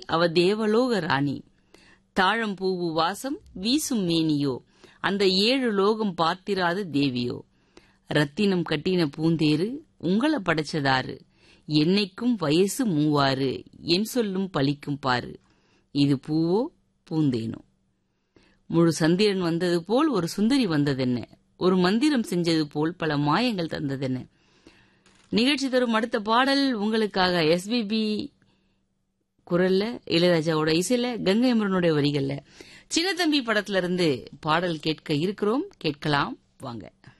அவ தேவலோக ராணி தாழம் பூவு வாசம் வீசும் மேனியோ அந்த ஏழு லோகம் பார்த்திராத தேவியோ ரத்தினம் கட்டின பூந்தேரு உங்கள படைச்சதாரு என்னைக்கும் வயசு மூவாறு என் சொல்லும் பலிக்கும் பாரு இது பூவோ பூந்தேனோ முழு சந்திரன் வந்தது போல் ஒரு சுந்தரி வந்ததென்ன ஒரு மந்திரம் செஞ்சது போல் பல மாயங்கள் தந்ததென்ன நிகழ்ச்சி தரும் அடுத்த பாடல் உங்களுக்காக எஸ்பிபி குரல்ல இளையராஜாவோட இசையில கங்கை அமரனுடைய வரிகள்ல சின்னத்தம்பி படத்துல இருந்து பாடல் கேட்க இருக்கிறோம் கேட்கலாம் வாங்க